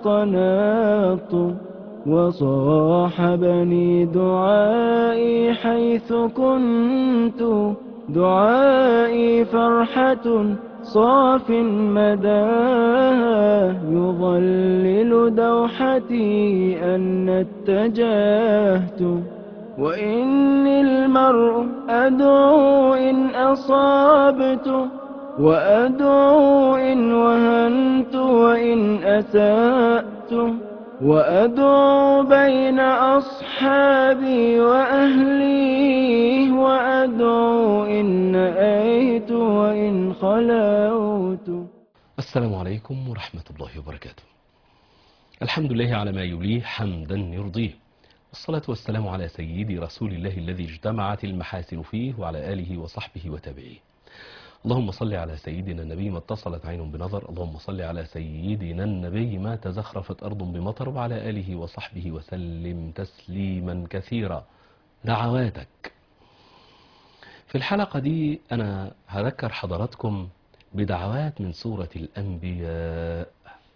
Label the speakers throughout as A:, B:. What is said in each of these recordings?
A: قناط وصاحبني دعائي حيث كنت دعائي فرحة صاف مداها يظلل دوحتي أن اتجهت وإني المرء أدعو إن أصابت وأدعو إن وهنت وإن أسأت وأدعو بين أصحابي وأهلي وأدعو إن نأيت وإن خلوت
B: السلام عليكم ورحمة الله وبركاته الحمد لله على ما يليه حمدا يرضيه والصلاة والسلام على سيدي رسول الله الذي اجتمعت المحاسن فيه وعلى آله وصحبه وتابعيه اللهم صل على سيدنا النبي ما اتصلت عين بنظر اللهم صل على سيدنا النبي ما تزخرفت أرض بمطر وعلى آله وصحبه وسلم تسليما كثيرا دعواتك في الحلقة دي أنا هذكر حضراتكم بدعوات من سورة الأنبياء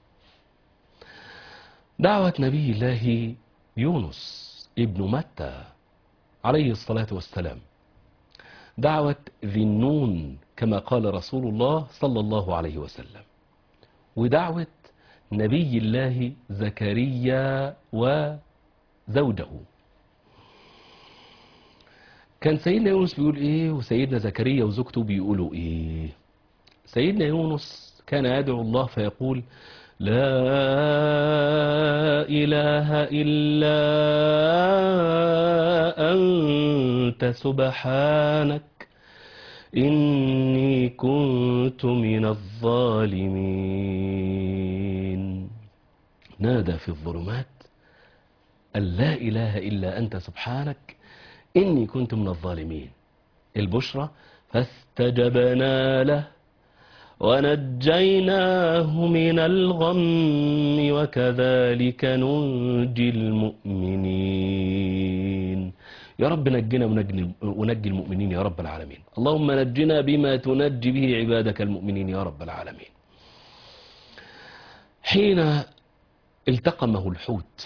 B: دعوة نبي الله يونس ابن متى عليه الصلاة والسلام دعوة ذي النون كما قال رسول الله صلى الله عليه وسلم ودعوة نبي الله زكريا وزوجه كان سيدنا يونس بيقول ايه وسيدنا زكريا وزوجته بيقولوا ايه سيدنا يونس كان يدعو الله فيقول لا إله إلا أنت سبحانك إني كنت من الظالمين نادى في الظلمات أن لا إله إلا أنت سبحانك إني كنت من الظالمين البشرى فاستجبنا له ونجيناه من الغم وكذلك ننجي المؤمنين يا رب نجنا ونجي ونجي المؤمنين يا رب العالمين اللهم نجنا بما تنجي به عبادك المؤمنين يا رب العالمين حين التقمه الحوت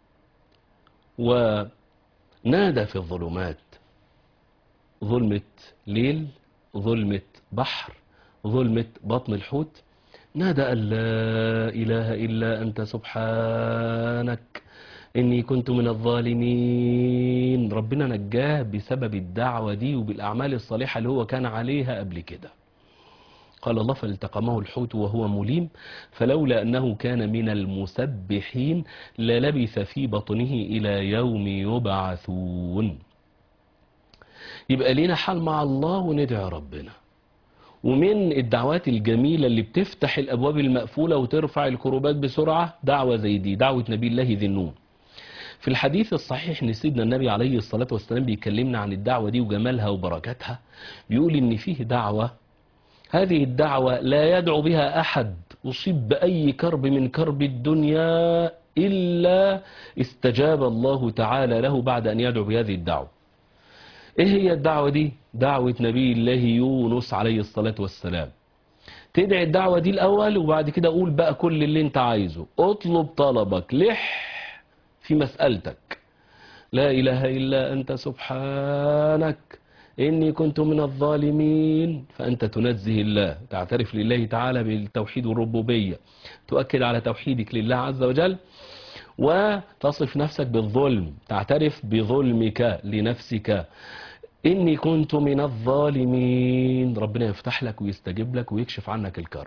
B: ونادى في الظلمات ظلمة ليل ظلمة بحر ظلمة بطن الحوت نادى أن لا إله إلا أنت سبحانك إني كنت من الظالمين ربنا نجاه بسبب الدعوة دي وبالأعمال الصالحة اللي هو كان عليها قبل كده قال الله فالتقمه الحوت وهو مليم فلولا أنه كان من المسبحين للبث في بطنه إلى يوم يبعثون يبقى لينا حال مع الله وندعي ربنا ومن الدعوات الجميلة اللي بتفتح الأبواب المقفولة وترفع الكروبات بسرعة دعوة زي دي دعوة نبي الله ذي النون في الحديث الصحيح ان سيدنا النبي عليه الصلاة والسلام بيكلمنا عن الدعوة دي وجمالها وبركاتها بيقول ان فيه دعوة هذه الدعوة لا يدعو بها أحد أصيب بأي كرب من كرب الدنيا إلا استجاب الله تعالى له بعد أن يدعو بهذه الدعوة ايه هي الدعوة دي دعوة نبي الله يونس عليه الصلاة والسلام تدعي الدعوة دي الأول وبعد كده قول بقى كل اللي انت عايزه اطلب طلبك لح في مسألتك لا إله إلا أنت سبحانك إني كنت من الظالمين فأنت تنزه الله تعترف لله تعالى بالتوحيد والربوبية تؤكد على توحيدك لله عز وجل وتصف نفسك بالظلم تعترف بظلمك لنفسك إني كنت من الظالمين ربنا يفتح لك ويستجيب لك ويكشف عنك الكرب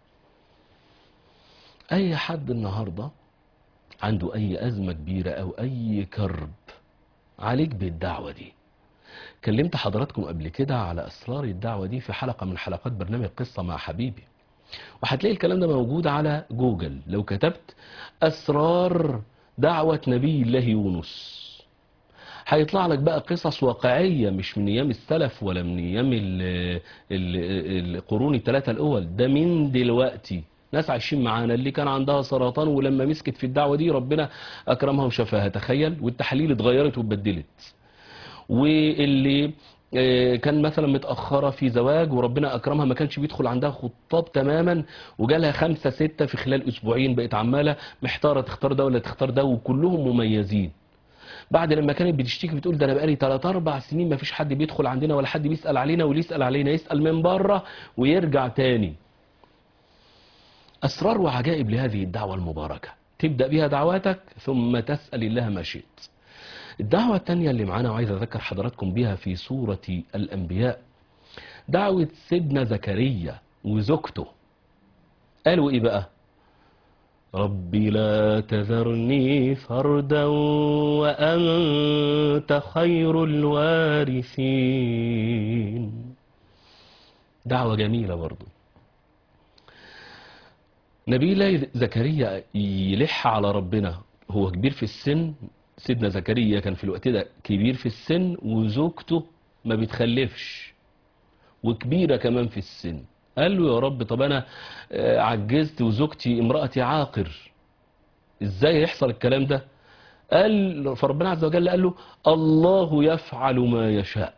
B: أي حد النهاردة عنده أي أزمة كبيرة أو أي كرب عليك بالدعوة دي كلمت حضراتكم قبل كده على أسرار الدعوة دي في حلقة من حلقات برنامج قصة مع حبيبي وهتلاقي الكلام ده موجود على جوجل لو كتبت أسرار دعوة نبي الله يونس هيطلع لك بقى قصص واقعية مش من أيام السلف ولا من أيام ال- ال- القرون الثلاثة الأول ده من دلوقتي ناس عايشين معانا اللي كان عندها سرطان ولما مسكت في الدعوة دي ربنا أكرمها وشفاها تخيل والتحاليل اتغيرت واتبدلت واللي آه، كان مثلا متأخرة في زواج وربنا أكرمها ما كانش بيدخل عندها خطاب تماما وجالها خمسة ستة في خلال أسبوعين بقت عمالة محتارة تختار ده ولا تختار ده وكلهم مميزين بعد لما كانت بتشتكي بتقول ده انا بقالي 3 4 سنين ما فيش حد بيدخل عندنا ولا حد بيسأل علينا واللي يسأل علينا يسأل من بره ويرجع تاني أسرار وعجائب لهذه الدعوة المباركة تبدأ بها دعواتك ثم تسأل الله ما شئت الدعوة الثانية اللي معانا وعايز أذكر حضراتكم بها في سورة الأنبياء دعوة سيدنا زكريا وزوجته قالوا إيه بقى ربي لا تذرني فردا وأنت خير الوارثين دعوة جميلة برضو نبي الله زكريا يلح على ربنا هو كبير في السن سيدنا زكريا كان في الوقت ده كبير في السن وزوجته ما بتخلفش وكبيرة كمان في السن قال له يا رب طب انا آه، عجزت وزوجتي امرأتي عاقر ازاي يحصل الكلام ده قال فربنا عز وجل قال له الله يفعل ما يشاء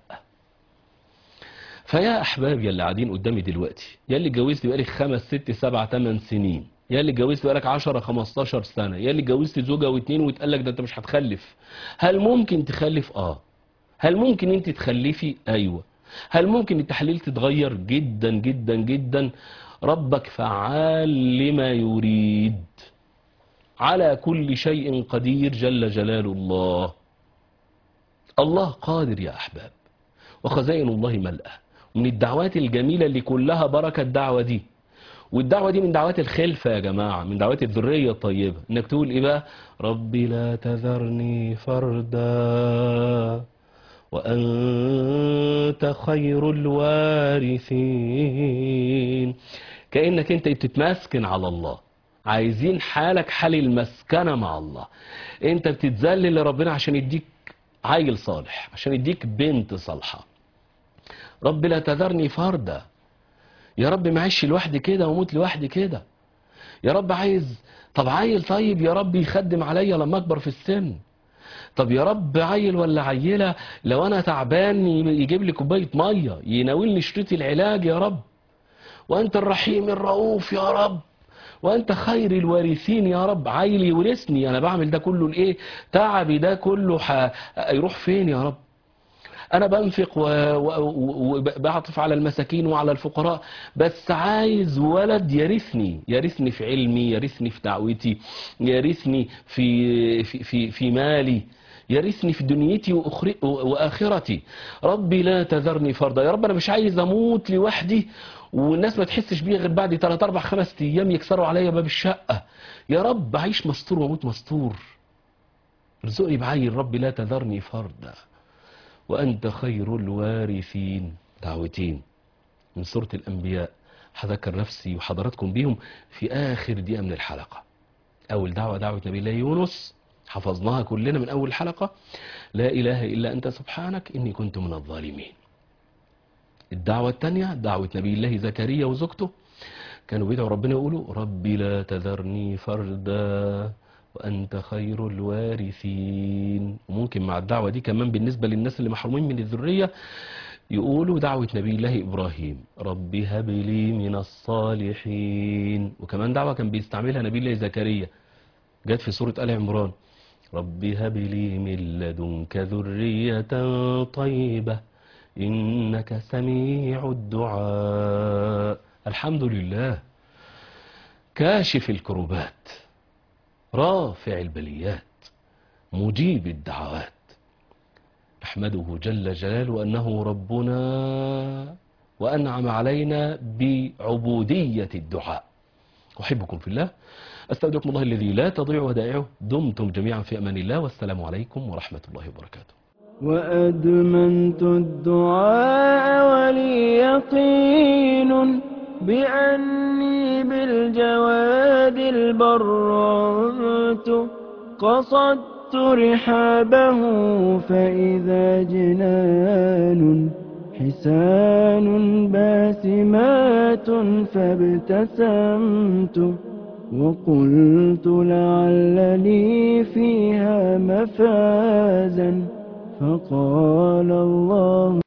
B: فيا احباب يا اللي قاعدين قدامي دلوقتي يا اللي اتجوزت بقالك خمس ست سبع ثمان سنين يا اللي اتجوزت بقالك 10 15 سنه يا اللي اتجوزت زوجه واتنين واتقال لك ده انت مش هتخلف هل ممكن تخلف اه هل ممكن انت تخلفي ايوه هل ممكن التحليل تتغير جدا جدا جدا ربك فعال لما يريد على كل شيء قدير جل جلال الله الله قادر يا احباب وخزائن الله ملأى ومن الدعوات الجميلة اللي كلها بركة الدعوة دي والدعوة دي من دعوات الخلفة يا جماعة من دعوات الذرية الطيبة انك تقول ايه بقى ربي لا تذرني فردا وأنت خير الوارثين كأنك انت بتتمسكن على الله عايزين حالك حال المسكنة مع الله انت بتتذلل لربنا عشان يديك عيل صالح عشان يديك بنت صالحة رب لا تذرني فردا يا رب معيش لوحدي كده وموت لوحدي كده يا رب عايز طب عيل طيب يا رب يخدم عليا لما اكبر في السن طب يا رب عيل ولا عيلة لو انا تعبان يجيب لي كوباية مية يناولني شريط العلاج يا رب وانت الرحيم الرؤوف يا رب وانت خير الوارثين يا رب عيل يورثني انا بعمل ده كله لايه تعبي ده كله ح... يروح فين يا رب انا بنفق وبعطف على المساكين وعلى الفقراء بس عايز ولد يرثني يرثني في علمي يرثني في دعوتي يرثني في في في, في مالي يرثني في دنيتي وأخر- واخرتي ربي لا تذرني فردا يا رب انا مش عايز اموت لوحدي والناس ما تحسش بيا غير بعد 3 4 5 ايام يكسروا عليا باب الشقه يا رب اعيش مستور واموت مستور ارزقني بعيل ربي لا تذرني فردا وأنت خير الوارثين دعوتين من سورة الأنبياء هذكر نفسي وحضراتكم بيهم في آخر دقيقة من الحلقة أول دعوة دعوة نبي الله يونس حفظناها كلنا من أول حلقة لا إله إلا أنت سبحانك إني كنت من الظالمين الدعوة الثانية دعوة نبي الله زكريا وزوجته كانوا بيدعوا ربنا يقولوا ربي لا تذرني فردا وأنت خير الوارثين وممكن مع الدعوة دي كمان بالنسبة للناس اللي محرومين من الذرية يقولوا دعوة نبي الله إبراهيم ربي هب لي من الصالحين وكمان دعوة كان بيستعملها نبي الله زكريا جت في سورة آل عمران ربي هب لي من لدنك ذرية طيبة إنك سميع الدعاء الحمد لله كاشف الكروبات رافع البليات مجيب الدعوات نحمده جل جلاله أنه ربنا وأنعم علينا بعبودية الدعاء أحبكم في الله أستودعكم الله الذي لا تضيع ودائعه دمتم جميعا في أمان الله والسلام عليكم ورحمة الله وبركاته
A: وأدمنت الدعاء ولي يقين بأني بالجواد البرات قصدت رحابه فإذا جنان حسان باسمات فابتسمت وقلت لعل لي فيها مفازا فقال الله